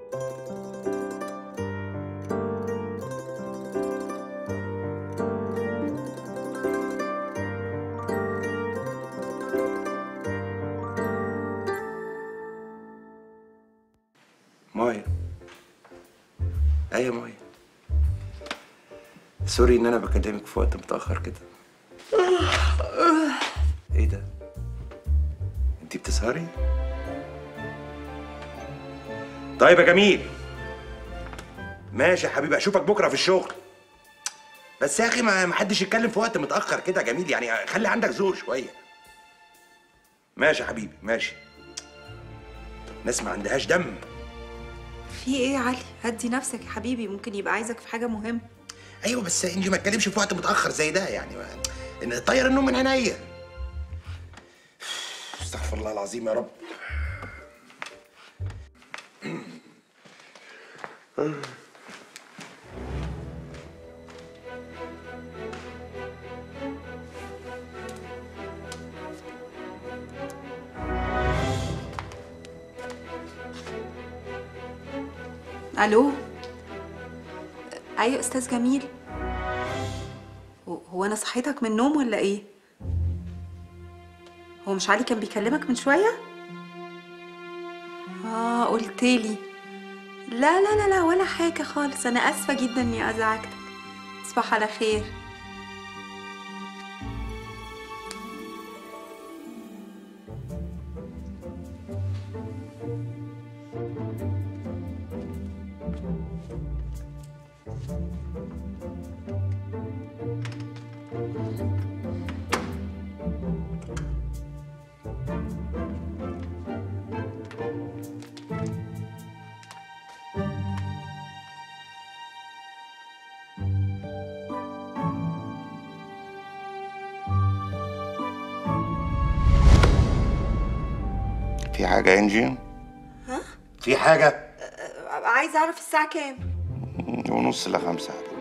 مايا ايوه مايا سوري ان انا بكلمك في وقت متاخر كده ايه ده انتي بتسهري طيب يا جميل ماشي يا حبيبي اشوفك بكره في الشغل بس يا اخي ما ما حدش يتكلم في وقت متاخر كده يا جميل يعني خلي عندك ذوق شويه ماشي يا حبيبي ماشي ناس ما عندهاش دم في ايه يا علي هدي نفسك يا حبيبي ممكن يبقى عايزك في حاجه مهمه ايوه بس انجي ما تكلمش في وقت متاخر زي ده يعني ما... ان طير النوم من عينيا استغفر الله العظيم يا رب الو ايوه استاذ جميل هو- هو انا صحيتك من النوم ولا ايه هو مش علي كان بيكلمك من شويه اه قلتلي لا لا لا لا ولا حاجه خالص انا اسفه جدا اني ازعجتك تصبح على خير في حاجه يا انجي ها في حاجه عايزه اعرف الساعه كام ونص لخمسة